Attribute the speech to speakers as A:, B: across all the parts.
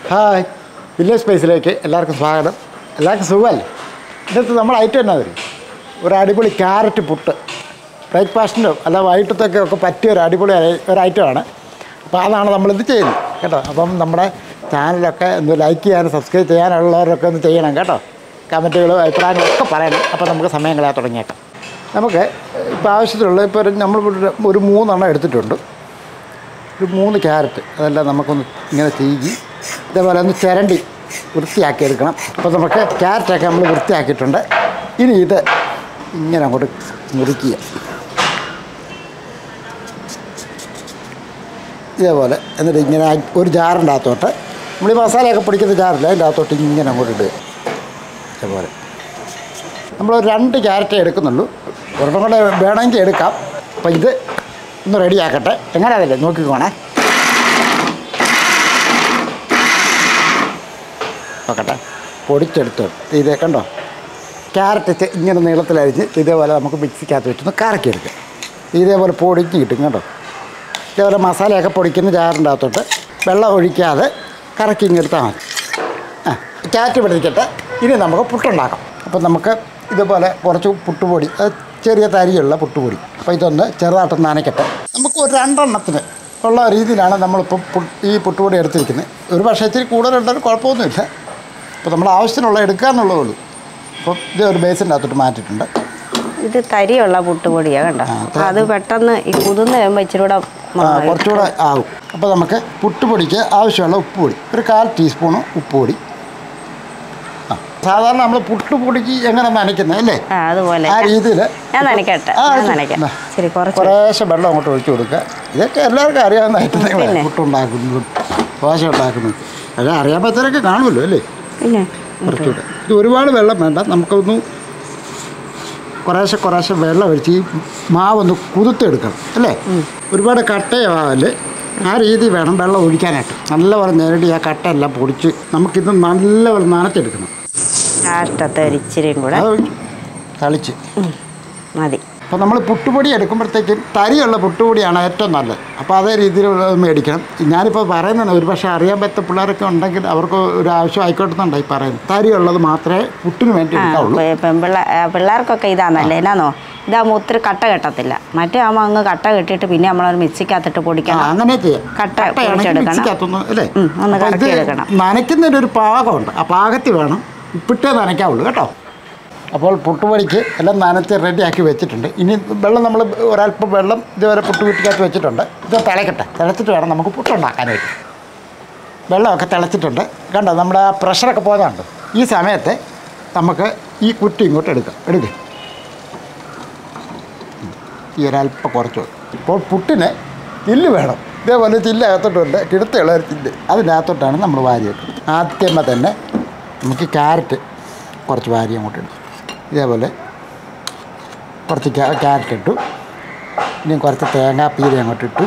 A: Hi village സ്പേസിലേക്ക് എല്ലാവർക്കും സ്വാഗതം എല്ലാവർക്കും സുഖമല്ലേ ഇന്നത്തെ നമ്മൾ ഐറ്റം എന്നാ വരും ഒരു അടിപൊളി ക്യാരറ്റ് പുട്ട് ബ്രേക്ക്ഫാസ്റ്റിനോ അല്ല വൈകിട്ടത്തൊക്കെ ഒക്കെ പറ്റിയ ഒരു അടിപൊളി ഐ- ഒരു ഐറ്റമാണ് അപ്പോൾ അതാണ് നമ്മളിത് ചെയ്യുന്നത് കേട്ടോ അപ്പം നമ്മുടെ ചാനലൊക്കെ ഒന്ന് ലൈക്ക് ചെയ്യാനും സബ്സ്ക്രൈബ് ചെയ്യാനുള്ളവരൊക്കെ ഒന്ന് ചെയ്യണം കേട്ടോ കമൻറ്റുകളും അഭിപ്രായങ്ങളും ഒക്കെ പറയണം അപ്പോൾ നമുക്ക് സമയം കളയാൻ തുടങ്ങിയേക്കാം നമുക്ക് ഇപ്പോൾ ആവശ്യത്തിലുള്ള ഇപ്പോൾ ഒരു നമ്മൾ ഒരു- ഒരു മൂന്നെണ്ണം എടുത്തിട്ടുണ്ട് ഒരു മൂന്ന് ക്യാരറ്റ് അതെല്ലാം നമുക്കൊന്ന് ഇങ്ങനെ തീകി ഇതേപോലെ ഒന്ന് ചിരണ്ടി വൃത്തിയാക്കി എടുക്കണം അപ്പോൾ നമുക്ക് ക്യാരറ്റൊക്കെ നമ്മൾ വൃത്തിയാക്കിയിട്ടുണ്ട് ഇനി ഇത് ഇങ്ങനെ അങ്ങോട്ട് മുറിക്കുക ഇതേപോലെ എന്നിട്ട് ഇങ്ങനെ ആ ഒരു ജാറിൻ്റെ അകത്തോട്ട് നമ്മൾ ഈ മസാലയൊക്കെ പൊടിക്കുന്ന ജാറില്ല അതിൻ്റെ അകത്തോട്ട് ഇങ്ങനെ അങ്ങോട്ട് ഇടുക ഇതേപോലെ നമ്മൾ ഒരു രണ്ട് ക്യാരറ്റേ എടുക്കുന്നുള്ളൂ ഒരെണ്ണം കൂടെ വേണമെങ്കിൽ എടുക്കാം അപ്പോൾ ഇത് ഒന്ന് റെഡിയാക്കട്ടെ എങ്ങനെ അതല്ലേ നോക്കിക്കോണേ നോക്കട്ടെ പൊടിച്ചെടുത്തു ഇത് കണ്ടോ ക്യാരറ്റ് ചെ- ഇങ്ങനെ നീളത്തിലരിഞ്ഞ് ഇതേപോലെ നമുക്ക് മിക്സിക്കകത്ത് വെച്ചൊന്ന് കറക്കിയെടുക്കാം ഇതേപോലെ പൊടിഞ്ഞ് കിട്ടും കേട്ടോ ഇതേപോലെ മസാലയൊക്കെ പൊടിക്കുന്ന ജാറിൻ്റെ അകത്തോട്ട് വെള്ളം ഒഴിക്കാതെ കറക്കി ഇങ്ങെടുത്താൽ മതി ആ ക്യാരറ്റ് പിടിക്കട്ടെ ഇനി നമുക്ക് പുട്ടുണ്ടാക്കാം അപ്പോൾ നമുക്ക് ഇതുപോലെ കുറച്ച് പുട്ടുപൊടി അത് ചെറിയ തരിയുള്ള പുട്ടുപൊടി അപ്പോൾ ഇതൊന്ന് ചെറുതായിട്ടൊന്ന് നനയ്ക്കട്ടെ നമുക്ക് ഒരു രണ്ടെണ്ണത്തിന് ഉള്ള രീതിയിലാണ് നമ്മളിപ്പോൾ പു- ഈ പുട്ടുപൊടി എടുത്തിരിക്കുന്നത് ഒരു പക്ഷേ ഇത്തിരി കൂടുതലുണ്ടാലും കുഴപ്പമൊന്നുമില്ല അപ്പോൾ നമ്മൾ ആവശ്യത്തിനുള്ള എടുക്കുക എന്നുള്ളതേ ഉള്ളൂ അപ്പോൾ ഇത് ഒരു ബേസിൻ്റെ അകത്തോട്ട് മാറ്റിയിട്ടുണ്ട്
B: ഇത് തരിയുള്ള പുട്ടുപൊടിയാ കണ്ടോ
A: ആ, ത-
B: അത് പെട്ടെന്ന് ഈ കുതിർന്ന് വരുമ്പോൾ ഇച്ചിരി കൂടെ
A: ആ, കുറച്ചുകൂടെ ആകും അപ്പോൾ നമുക്ക് പുട്ടുപൊടിക്ക് ആവശ്യമുള്ള ഉപ്പുപൊടി ഒരു കാൽ ടീസ്പൂണ് ഉപ്പുപൊടി ആ സാധാരണ നമ്മൾ പുട്ടുപൊടിക്ക് എങ്ങനെ നനയ്ക്കുന്നത് അല്ലേ
B: ആ അതുപോലെ
A: ആ രീതിയിൽ
B: ഞാൻ നനയ്ക്കട്ടെ ഞാൻ നനയ്ക്കാം ശരി കുറച്ച്
A: കുറേശ്ശെ വെള്ളം അങ്ങോട്ട് ഒഴിച്ചു കൊടുക്കുക ഇതൊക്കെ എല്ലാവർക്കും അറിയാവുന്ന ഐറ്റങ്ങളെ
B: പിന്നെ.
A: പുട്ടുണ്ടാക്കുന്നതും ദോശ ഉണ്ടാക്കുന്നതും അതൊക്കെ അറിയാൻ പറ്റുന്നവരൊക്കെ കാണുമല്ലോ അല്ലേ
B: പിന്നെ
A: കുറച്ചുകൂടെ ഇത് ഒരുപാട് വെള്ളം വേണ്ട നമുക്കൊന്ന് കുറേശ്ശെ കുറേശ്ശെ വെള്ളം ഒഴിച്ച് ഈ മാവൊന്ന് കുതിർത്തെടുക്കണം അല്ലേ ഒരുപാട് കട്ടയാവല് ആ രീതി വേണം വെള്ളം ഒഴിക്കാനായിട്ട് നല്ലപോലെ നേരിട്ട് ആ കട്ടയെല്ലാം പൊടിച്ച് നമുക്കിത് നല്ലപോലെ നനച്ചെടുക്കണം
B: ലാസ്റ്റത്തെ ഒരു ഇച്ചിരിയും കൂടെ
A: അത് തളിച്ച്
B: മതി
A: അപ്പോൾ നമ്മൾ പുട്ടുപൊടി എടുക്കുമ്പോഴത്തേക്കും തരിയുള്ള പുട്ടുപൊടിയാണ് ഏറ്റവും നല്ലത് അപ്പോൾ അതേ രീതിയിലുള്ളത് മേടിക്കണം ഞാനിപ്പോൾ പറയുന്നത് ഒരു പക്ഷേ അറിയാൻ പറ്റുന്ന പിള്ളേരൊക്കെ ഉണ്ടെങ്കിൽ അവർക്ക് ഒരു ആവശ്യം ആയിക്കോട്ടെന്നുണ്ടായി പറയുന്നത് തരിയുള്ളത് മാത്രമേ പുട്ടിന് വേണ്ടി
B: ആ
A: എടുക്കാവുള്ളൂ
B: പെ- പെൺപിള്ള ആ, പിള്ളേർക്കൊക്കെ ഇതാണല്ലേ എന്നാന്നോ ഇതാകുമ്പോൾ ഒത്തിരി കട്ട കെട്ടത്തില്ല മറ്റേ ആകുമ്പോൾ അങ്ങ് കട്ട കെട്ടിയിട്ട് പിന്നെ നമ്മളൊരു മിക്സിക്കകത്തിട്ട്
A: ആ,
B: പൊടിക്കണം
A: അങ്ങനെ ചെയ്യാം
B: കട്ട
A: കട്ടയാണെങ്കിൽ
B: പൊടിച്ചെടുക്കണം.
A: മിക്സിക്കകത്തൊന്ന് അല്ലേ
B: ഉം, ഒന്ന്
A: അപ്പോൾ ഇത്
B: കറക്കിയെടുക്കണം.
A: നനയ്ക്കുന്നതിന് ഒരു പാകമുണ്ട് ആ പാകത്തിൽ വേണം ഉപ്പിട്ടേ നനയ്ക്കാവുള്ളൂ കേട്ടോ അപ്പോൾ പുട്ടുപൊടിക്ക് എല്ലാം നനച്ച് റെഡിയാക്കി വെച്ചിട്ടുണ്ട് ഇനി വെള്ളം നമ്മൾ ഒരല്പം വെള്ളം ഇതുവരെ പുട്ടുകുറ്റിക്കകത്ത് വെച്ചിട്ടുണ്ട് ഇത് തിളക്കട്ടെ തിളച്ചിട്ട് വേണം നമുക്ക് പുട്ടുണ്ടാക്കാനായിട്ട് വെള്ളമൊക്കെ തിളച്ചിട്ടുണ്ട് കണ്ടോ നമ്മുടെ ആ പ്രഷറൊക്കെ പോകാനുണ്ട് ഈ സമയത്ത് നമുക്ക് ഈ കുറ്റി ഇങ്ങോട്ട് എടുക്കാം എടുക്കുക ഈ ഒരല്പം കുറച്ച് മതി. ഇപ്പോൾ പുട്ടിന് ചില്ല് വേണം ഇതേപോലെ ചില്ല് അകത്തോട്ടുണ്ട് കിടത്തുള്ള ഒരു ചില്ല് അതിനകത്തോട്ടാണ് നമ്മൾ വാരി വെക്കുന്നത് ആദ്യമേ തന്നെ നമുക്ക് ക്യാരറ്റ് കുറച്ച് വാരി അങ്ങോട്ട് ഇടും ഇതേപോലെ കുറച്ച് ക്യാ- ക്യാരറ്റ് ഇട്ടു ഇനി കുറച്ച് തേങ്ങാപ്പീര അങ്ങോട്ട് ഇട്ടു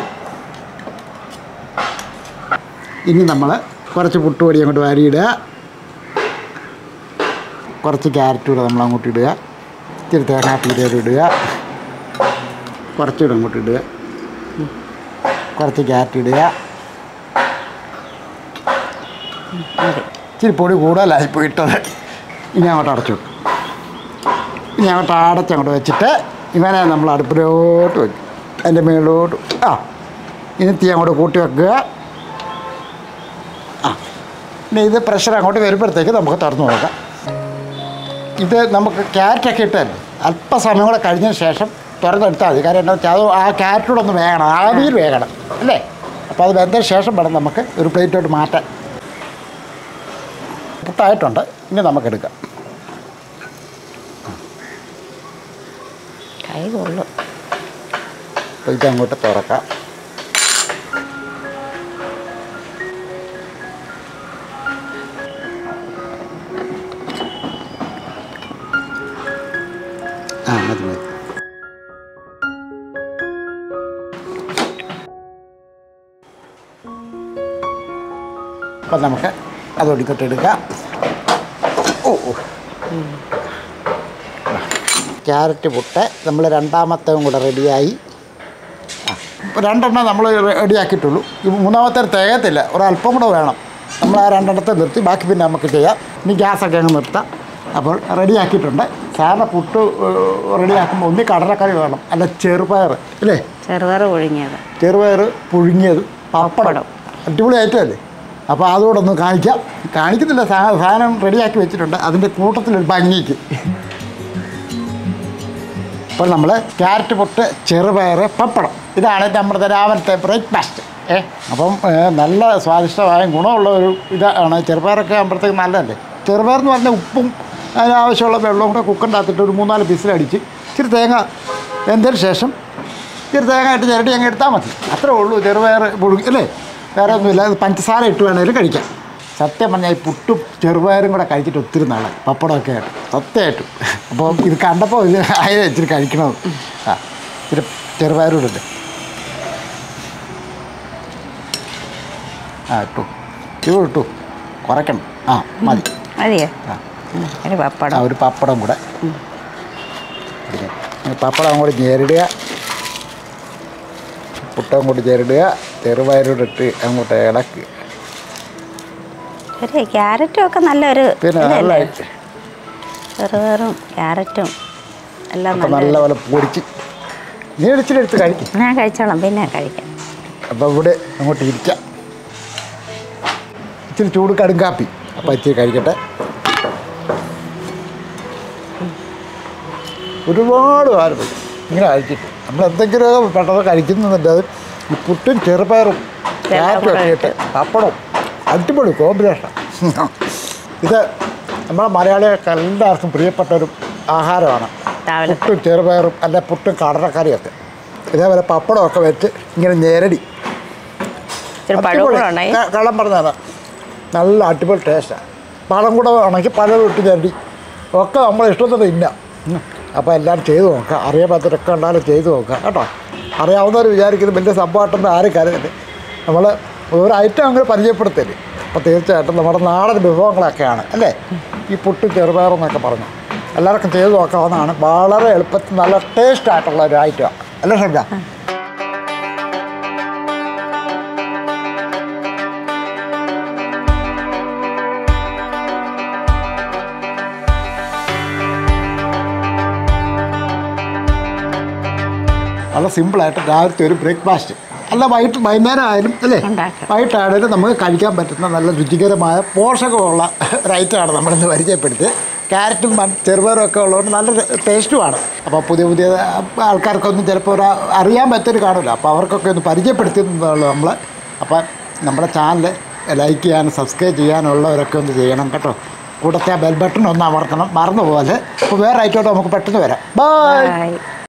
A: ഇനി നമ്മൾ കുറച്ച് പുട്ടുപൊടി അങ്ങോട്ട് വാരിയിടുക കുറച്ച് ക്യാരറ്റ് കൂടെ നമ്മൾ അങ്ങോട്ട് ഇടുക ഇത്തിരി തേങ്ങാപ്പീര ഇടുക കുറച്ചുകൂടെ അങ്ങോട്ട് ഇടുക കുറച്ച് ക്യാരറ്റ് ഇടുക
B: മതി
A: ഇച്ചിരി പൊടി കൂടുതലായിപ്പോയി ഇട്ടത് ഇനി അങ്ങോട്ട് അടച്ചു വെക്കും ഇനി അങ്ങോട്ട് അടച്ചങ്ങോട്ട് വെച്ചിട്ട് ഇവനെ നമ്മൾ അടുപ്പിലോട്ട് വെക്കും അതിൻ്റെ മുകളിലോട്ട് ആ ഇനി തീ അങ്ങോട്ട് കൂട്ടി വെക്കുക ആ ഇനി ഇത് പ്രഷർ അങ്ങോട്ട് വരുമ്പോഴത്തേക്ക് നമുക്ക് തുറന്നു നോക്കാം ഇത് നമുക്ക് ക്യാരറ്റൊക്കെ ഇട്ടല്ലേ അല്പസമയം കൂടെ കഴിഞ്ഞതിന് ശേഷം തുറന്നെടുത്താൽ മതി കാര്യം എന്താ വെച്ചാൽ അത് ആ ക്യാരറ്റൂടെ ഒന്ന് വേകണം ആവിയിൽ വേകണം അല്ലേ അപ്പോൾ അത് വെന്തതിന് ശേഷം വേണം നമുക്ക് ഒരു പ്ലേറ്റോട്ട് മാറ്റാൻ പുട്ടായിട്ടുണ്ട് ഇനി നമുക്കെടുക്കാം
B: കൈ കൊള്ളു
A: അപ്പോൾ ഇതങ്ങോട്ട് തുറക്കാം ആ മതി മതി അപ്പം നമുക്ക് അത് ഒടിക്കട്ടെ എടുക്കാം ഓ ഓ. ക്യാരറ്റ് പുട്ട് നമ്മൾ രണ്ടാമത്തതും കൂടെ റെഡിയായി ആ, ഇപ്പൊ രണ്ടെണ്ണം നമ്മൾ റെഡിയാക്കിയിട്ടുള്ളൂ ഈ മൂന്നാമത്തെ തികയത്തില്ല ഒരല്പം കൂടെ വേണം നമ്മൾ ആ രണ്ടെണ്ണത്തെ നിർത്തി ബാക്കി പിന്നെ നമുക്ക് ചെയ്യാം ഇനി ഗ്യാസൊക്കെ അങ്ങ് നിർത്താം അപ്പോൾ റെഡിയാക്കിയിട്ടുണ്ട് സാറിന് പുട്ട് റെഡിയാക്കുമ്പോൾ ഒന്നി കടലക്കറി വേണം അല്ല ചെറുപയർ അല്ലേ
B: ചെറുപയർ ഒഴുങ്ങിയത്
A: ചെറുപയർ പുഴുങ്ങിയത് പപ്പടം അടിപൊളി ഐറ്റമല്ലേ അപ്പോൾ അതുകൂടെ ഒന്ന് കാണിക്കാം കാണിക്കുന്നില്ല സാ- സാധനം റെഡിയാക്കി വെച്ചിട്ടുണ്ട് അതിൻ്റെ കൂട്ടത്തിലൊരു ഭംഗിക്ക് ഇപ്പോൾ നമ്മൾ ക്യാരറ്റ് പൊട്ട് ചെറുപയർ പപ്പടം ഇതാണ് നമ്മുടെ രാവിലത്തെ ബ്രേക്ക്ഫാസ്റ്റ് ഏ അപ്പം ഏ, നല്ല സ്വാദിഷ്ടമായ ഗുണമുള്ള ഒരു ഇതാണ് ചെറുപയറൊക്കെ ആകുമ്പോഴത്തേക്ക് നല്ലതല്ലേ ചെറുപയർ എന്ന് പറഞ്ഞാൽ ഉപ്പും അതിനാവശ്യമുള്ള വെള്ളവും കൂടെ കുക്കറിൻ്റെ അകത്തിട്ട് ഒരു മൂന്നാല് പിസിലടിച്ച് ഇച്ചിരി തേങ്ങ വെന്തതിന് ശേഷം ഇച്ചിരി തേങ്ങ ഇട്ട് ചിരട്ടി അങ്ങ് എടുത്താൽ മതി അത്രേ ഉള്ളൂ ചെറുപയർ പുഴുങ്ങി അല്ലേ വേറെ ഒന്നുമില്ല അത് പഞ്ചസാര ഇട്ട് വേണേലും കഴിക്കാം സത്യം പറഞ്ഞാൽ ഈ പുട്ടും ചെറുപയറും കൂടെ കഴിച്ചിട്ട് ഒത്തിരി നാളായി പപ്പടമൊക്കെ ആയിട്ട് സത്യമായിട്ടും അപ്പോൾ ഇത് കണ്ടപ്പോൾ ഇത് അതിനെ ഇച്ചിരി കഴിക്കണം ആ ഇച്ചിരി ചെറുപയറും ഇടുന്നുണ്ട് ആ ഇട്ടു ഇത് ഇട്ടു കുറയ്ക്കണം ആ മതി
B: മതിയോ
A: ആ
B: ഉം, ഒരു
A: ആ
B: പപ്പടം
A: ഒരു പപ്പടം കൂടെ ഇങ്ങനെ. ഈ പപ്പടം അങ്ങോട്ട് ഞെരിടുക പുട്ടം അങ്ങോട്ട് ഞെരിടുക ചെറുപയറൂടെ ഇട്ട് അങ്ങോട്ട് ഇളക്കുക
B: ഒരു ക്യാരറ്റും ഒക്കെ നല്ലൊരു
A: പിന്നെ
B: ഇതല്ലേ?
A: നല്ലതായിട്ട്
B: ചെറുപയറും ക്യാരറ്റും എല്ലാം
A: അപ്പം
B: നല്ല
A: നല്ലപോലെ പൊടിച്ച് നീ ഇടിച്ചിട്ട് എടുത്ത് കഴിക്കും
B: ഞാൻ കഴിച്ചോളാം പിന്നെ കഴിക്കാം
A: അപ്പോൾ ഇവിടെ അങ്ങോട്ട് ഇരിക്കാം ഇച്ചിരി ചൂട് കടും കാപ്പി അപ്പോൾ ഇച്ചിരി കഴിക്കട്ടെ ഒരുപാട് കാലം പോയി. ഇങ്ങനെ കഴിച്ചിട്ട് നമ്മൾ എന്തെങ്കിലും പെട്ടെന്ന് കഴിക്കുന്നുണ്ട് അത് ഈ പുട്ടും ചെറുപയറും ക്യാരറ്റും ഒക്കെ ഇട്ട് പപ്പടവും അടിപൊളി കോമ്പിനേഷൻ ഇത് നമ്മളെ മലയാളികൾക്ക് എല്ലാവർക്കും പ്രിയപ്പെട്ട ഒരു ആഹാരമാണ്
B: രാവിലെ
A: പുട്ടും ചെറുപയറും അല്ല പുട്ടും കടലക്കറിയൊക്കെ ഇതേപോലെ പപ്പടമൊക്കെ വെച്ച് ഇങ്ങനെ ഞെരടി
B: ഇച്ചിരി പഴം കൂടെ ഉണ്ടായി
A: കള്ളം പറഞ്ഞതാണ് നല്ല അടിപൊളി ടേസ്റ്റാണ് പഴം കൂടെ വേണമെങ്കിൽ പഴം ഇട്ട് ഞെരടി ഒക്കെ നമ്മൾ ഇഷ്ടത്തിന് തിന്നാം അപ്പോൾ എല്ലാം ചെയ്തു നോക്കാം അറിയാൻ പറ്റത്തൊക്കെ ഉണ്ടാലും ചെയ്തു നോക്കാം കേട്ടോ അറിയാവുന്നവർ വിചാരിക്കുന്നത് വലിയ സംഭവമായിട്ടൊന്നും ആരും കരുതരുത് നമ്മൾ ഒരു ഐറ്റം അങ്ങനെ പരിചയപ്പെടുത്തരുത് അപ്പോൾ തീർച്ചയായിട്ടും നമ്മുടെ നാടൻ വിഭവങ്ങളൊക്കെയാണ് അല്ലേ ഈ പുട്ട് ചെറുപയറെന്നൊക്കെ പറഞ്ഞു എല്ലാവർക്കും ചെയ്തു നോക്കാവുന്നതാണ് വളരെ എളുപ്പത്തിൽ നല്ല ടേസ്റ്റ് ആയിട്ടുള്ള ഒരു ഐറ്റമാണ് അല്ലേ ഷബ്ജ നല്ല സിമ്പിളായിട്ട് രാവിലത്തെ ഒരു ബ്രേക്ക്ഫാസ്റ്റ് അല്ല വൈകിട്ട് വൈകുന്നേരം ആയാലും അല്ലേ
B: ഉണ്ടാക്കാം.
A: വൈകിട്ടായാലും നമുക്ക് കഴിക്കാൻ പറ്റുന്ന നല്ല രുചികരമായ പോഷകമുള്ള ഒരു ഐറ്റമാണ് നമ്മളിന്ന് പരിചയപ്പെടുത്തിയത് ക്യാരറ്റും മൺ- ചെറുപയറും ഒക്കെ ഉള്ളതുകൊണ്ട് നല്ല ടേസ്റ്റുമാണ് അപ്പോൾ പുതിയ പുതിയ ആൾക്കാർക്കൊന്നും ചിലപ്പോൾ ഒരു അറിയാൻ പറ്റൊരു കാണില്ല അപ്പോൾ അവർക്കൊക്കെ ഒന്ന് പരിചയപ്പെടുത്തുന്നതുള്ളൂ നമ്മൾ അപ്പോൾ നമ്മുടെ ചാനൽ ലൈക്ക് ചെയ്യാനും സബ്സ്ക്രൈബ് ചെയ്യാനുള്ളവരൊക്കെ ഒന്ന് ചെയ്യണം കേട്ടോ കൂട്ടത്തെ ബെൽ ബട്ടൺ ഒന്ന് അമർത്തണം മറന്നു പോലെ അപ്പോൾ വേറെ ഐറ്റോട്ട് നമുക്ക് പെട്ടെന്ന് വരാം ബൈ
B: ബൈ